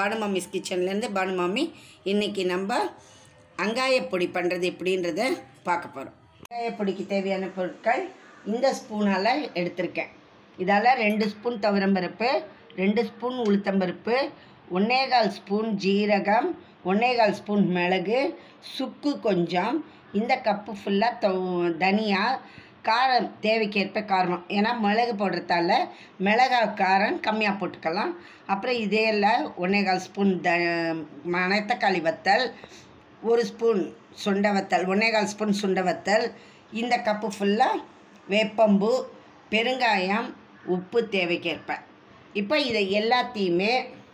பானுமாமிஸ் கிச்சன்லேருந்து பானுமாமி இன்றைக்கி நம்ம அங்காயப்பொடி பண்ணுறது எப்படின்றத பார்க்க போகிறோம் அங்காயப்பொடிக்கு தேவையான பொருட்கள் இந்த ஸ்பூனால் எடுத்திருக்கேன் இதால் ரெண்டு ஸ்பூன் துவரம்பருப்பு ரெண்டு ஸ்பூன் உளுத்தம்பருப்பு ஒன்னேகால் ஸ்பூன் ஜீரகம் ஒன்னேகால் ஸ்பூன் மிளகு சுக்கு கொஞ்சம் இந்த கப்பு ஃபுல்லாக தொ தனியா காரம் தேவைக்கேற்ப காரம் ஏன்னா மிளகு போடுறதால மிளகா காரம் கம்மியாக போட்டுக்கலாம் அப்புறம் இதேல ஒன்னேகால் ஸ்பூன் த மணத்தக்காளி வத்தல் ஒரு ஸ்பூன் சுண்டை வத்தல் ஒன்னேகால் ஸ்பூன் சுண்டை வத்தல் இந்த கப்பு ஃபுல்லாக வேப்பம்பூ பெருங்காயம் உப்பு தேவைக்கேற்ப இப்போ இதை எல்லாத்தையுமே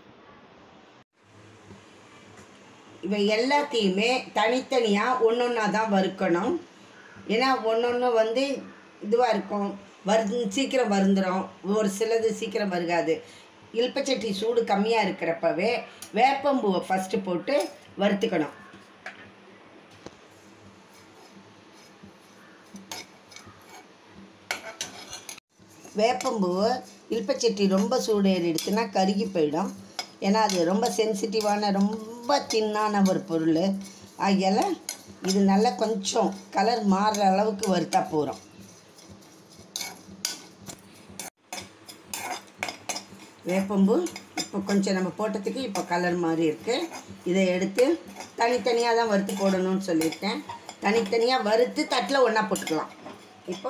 இவை எல்லாத்தையுமே தனித்தனியாக ஒன்று ஒன்றா தான் வறுக்கணும் ஏன்னா ஒன்று ஒன்று வந்து இதுவாக இருக்கும் வரு சீக்கிரம் வருந்துடும் ஒரு சிலது சீக்கிரம் வருகாது இல்பச்சட்டி சூடு கம்மியாக இருக்கிறப்பவே வேப்பம்பூவை ஃபஸ்ட்டு போட்டு வறுத்துக்கணும் வேப்பம்பூவை இல்பச்சட்டி ரொம்ப சூடு ஏறிடுச்சுன்னா கருகி போயிடும் ஏன்னா அது ரொம்ப சென்சிட்டிவான ரொம்ப தின்னான ஒரு பொருள் ஆகையால் இது நல்லா கொஞ்சம் கலர் மாறுற அளவுக்கு வறுத்தா போகிறோம் வேப்பம்பூ இப்போ கொஞ்சம் நம்ம போட்டதுக்கு இப்போ கலர் மாதிரி இருக்குது இதை எடுத்து தனித்தனியாக தான் வறுத்து போடணும்னு சொல்லியிருக்கேன் தனித்தனியாக வறுத்து தட்டில் ஒன்றா போட்டுக்கலாம் இப்போ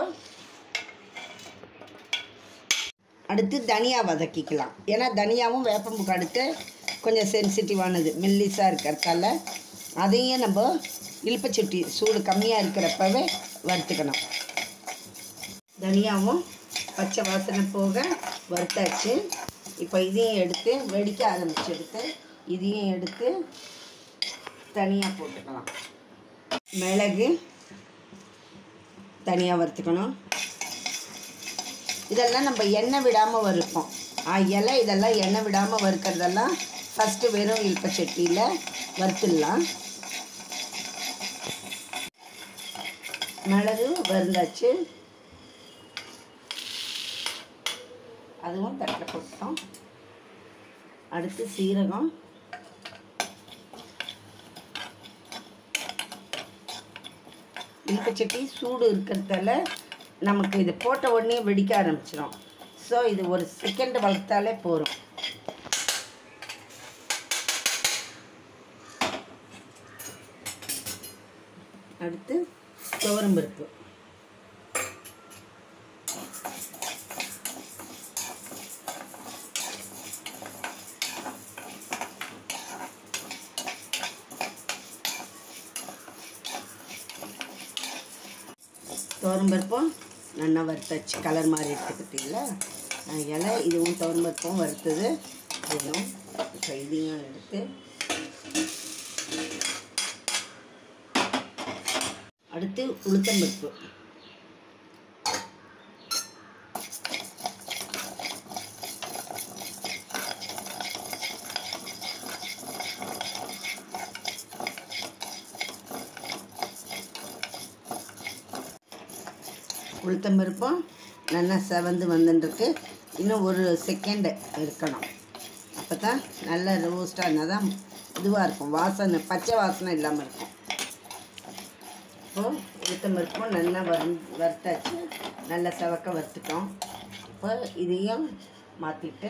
அடுத்து தனியா வதக்கிக்கலாம் ஏன்னா தனியாவும் வேப்பம்புக்கு அடுத்து கொஞ்சம் சென்சிட்டிவானது மெல்லிஸாக இருக்கிறதால அதையும் நம்ம இழுப்பச்சட்டி சூடு கம்மியாக இருக்கிறப்பவே வறுத்துக்கணும் தனியாவும் பச்சை வாசனை போக வறுத்தாச்சு இப்போ இதையும் எடுத்து வெடிக்க ஆரம்பிச்சு எடுத்து இதையும் எடுத்து தனியாக போட்டுக்கலாம் மிளகு தனியாக வறுத்துக்கணும் இதெல்லாம் நம்ம எண்ணெய் விடாமல் வறுப்போம் இலை இதெல்லாம் எண்ணெய் விடாமல் வறுக்கிறதெல்லாம் ஃபஸ்ட்டு வெறும் இல்பச்சட்டியில் வறுத்துடலாம் மிளகு வறுந்தாச்சு அதுவும் தட்டில் போட்டோம் அடுத்து சீரகம் இல்பச்சட்டி சூடு இருக்கிறதால நமக்கு இது போட்ட உடனே வெடிக்க ஆரம்பிச்சிடும் ஸோ இது ஒரு செகண்ட் வளர்த்தாலே போகிறோம் அடுத்து துவரம்பருப்பு துவரம்பருப்பும் நல்லா வறுத்தாச்சு கலர் மாதிரி எடுத்துக்கிட்டீங்களா இலை இதுவும் துவரம்பருப்பும் வறுத்தது இதுவும் இப்போ இதையும் எடுத்து அடுத்து உளுத்தம்பருப்பு உளுத்தம்பருப்பும் நல்லா செவந்து வந்துட்டுருக்கு இன்னும் ஒரு செகண்டு இருக்கணும் அப்போ தான் நல்லா ரோஸ்டாக தான் இதுவாக இருக்கும் வாசனை பச்சை வாசனை இல்லாமல் இருக்கும் இப்போது உளுத்தம்பருப்பும் நல்லா வறு வறுத்தாச்சு நல்லா செவக்க வறுத்துட்டோம் இப்போ இதையும் மாற்றிட்டு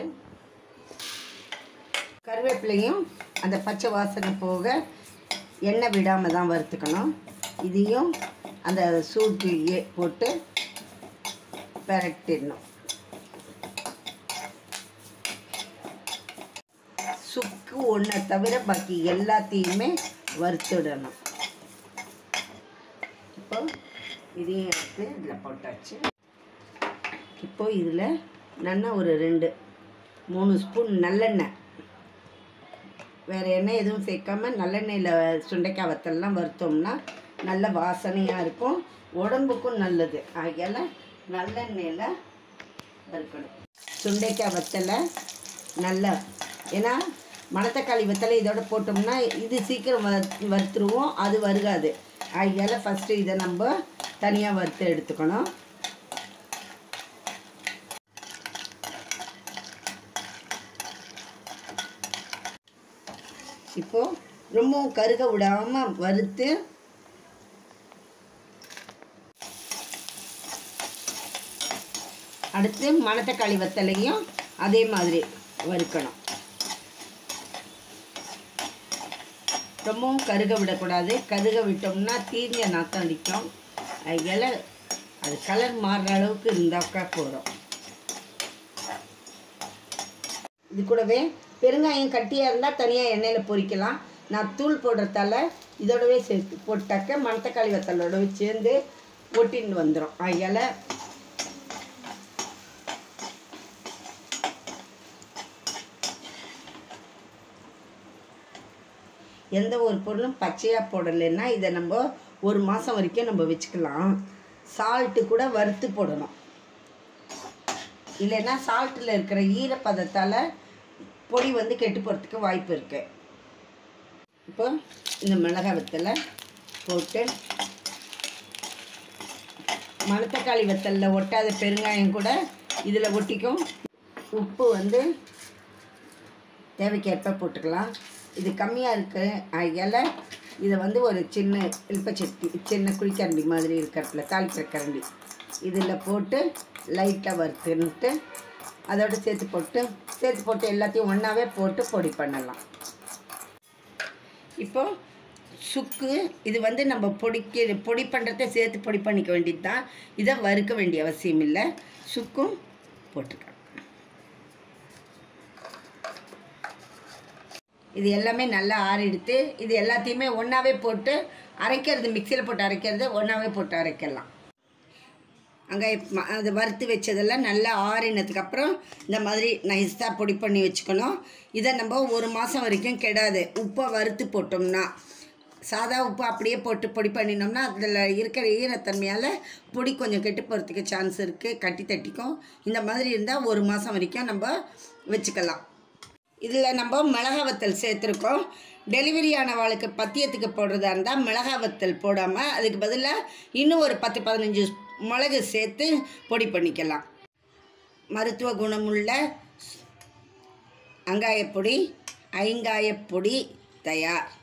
கருவேப்பிலையும் அந்த பச்சை வாசனை போக எண்ணெய் விடாமல் தான் வறுத்துக்கணும் இதையும் அந்த சூட்டு ஏ போட்டு பெரட்டிடணும் சுக்கு ஒன்றை தவிர பாக்கி எல்லாத்தையுமே வறுத்துடணும் இப்போ இதையும் எடுத்து இதில் போட்டாச்சு இப்போ இதில் நல்லா ஒரு ரெண்டு மூணு ஸ்பூன் நல்லெண்ணெய் வேறு எண்ணெய் எதுவும் சேர்க்காம நல்லெண்ணெயில் சுண்டைக்காய் வத்தல்லாம் வறுத்தோம்னா நல்ல வாசனையாக இருக்கும் உடம்புக்கும் நல்லது ஆகையால் நல்லெண்ணெயில் வறுக்கணும் சுண்டைக்காய் வத்தலை நல்லா ஏன்னா மணத்தக்காளி வத்தலை இதோட போட்டோம்னா இது சீக்கிரம் வ வறுத்துருவோம் அது வருகாது ஆகையால் ஃபஸ்ட்டு இதை நம்ம தனியாக வறுத்து எடுத்துக்கணும் இப்போது ரொம்பவும் கருக விடாமல் வறுத்து அடுத்து மணத்தக்காளி வத்தலையும் அதே மாதிரி வறுக்கணும் ரொம்பவும் கருக விடக்கூடாது கருக விட்டோம்னா தீஞ்ச நாத்தம் அடிக்கும் அதனால அது கலர் மாறுற அளவுக்கு இருந்தாக்கா போதும் இது கூடவே பெருங்காயம் கட்டியாக இருந்தால் தனியாக எண்ணெயில் பொரிக்கலாம் நான் தூள் போடுறதால இதோடவே சேர்த்து போட்டாக்க மணத்தக்காளி வத்தலோடவே சேர்ந்து ஒட்டின்னு வந்துடும் அதனால் எந்த ஒரு பொருளும் பச்சையாக போடலைன்னா இதை நம்ம ஒரு மாதம் வரைக்கும் நம்ம வச்சுக்கலாம் சால்ட்டு கூட வறுத்து போடணும் இல்லைன்னா சால்ட்டில் இருக்கிற ஈரப்பதத்தால் பொடி வந்து கெட்டு போகிறதுக்கு வாய்ப்பு இருக்கு இப்போ இந்த மிளகாய் வத்தலை போட்டு மணத்தக்காளி வத்தலில் ஒட்டாத பெருங்காயம் கூட இதில் ஒட்டிக்கும் உப்பு வந்து தேவைக்கேற்ப போட்டுக்கலாம் இது கம்மியாக இருக்கு அதனால் இதை வந்து ஒரு சின்ன இல்பச்சட்டி சின்ன குழிக்கரண்டி மாதிரி இருக்கிறதுல தாளிக்கிற கரண்டி இதில் போட்டு லைட்டாக வறுத்துன்ட்டு அதோட சேர்த்து போட்டு சேர்த்து போட்டு எல்லாத்தையும் ஒன்றாவே போட்டு பொடி பண்ணலாம் இப்போ சுக்கு இது வந்து நம்ம பொடிக்க பொடி பண்ணுறத சேர்த்து பொடி பண்ணிக்க வேண்டியது தான் இதை வறுக்க வேண்டிய அவசியம் இல்லை சுக்கும் போட்டுக்கலாம் இது எல்லாமே நல்லா ஆறிடுத்து இது எல்லாத்தையுமே ஒன்றாவே போட்டு அரைக்கிறது மிக்சியில் போட்டு அரைக்கிறது ஒன்றாவே போட்டு அரைக்கலாம் அங்கே அது வறுத்து வச்சதெல்லாம் நல்லா ஆறினதுக்கப்புறம் இந்த மாதிரி நைஸாக பொடி பண்ணி வச்சுக்கணும் இதை நம்ம ஒரு மாதம் வரைக்கும் கெடாது உப்பை வறுத்து போட்டோம்னா சாதா உப்பு அப்படியே போட்டு பொடி பண்ணினோம்னா அதில் இருக்கிற ஈரத்தன்மையால் பொடி கொஞ்சம் கெட்டு போகிறதுக்கு சான்ஸ் இருக்குது கட்டி தட்டிக்கும் இந்த மாதிரி இருந்தால் ஒரு மாதம் வரைக்கும் நம்ம வச்சுக்கலாம் இதில் நம்ம மிளகா வத்தல் சேர்த்துருக்கோம் டெலிவரி ஆனவாளுக்கு பத்தியத்துக்கு போடுறதா இருந்தால் மிளகா வத்தல் போடாமல் அதுக்கு பதிலாக இன்னும் ஒரு பத்து பதினஞ்சு மிளகு சேர்த்து பொடி பண்ணிக்கலாம் மருத்துவ குணமுள்ள அங்காயப்பொடி ஐங்காயப்பொடி தயார்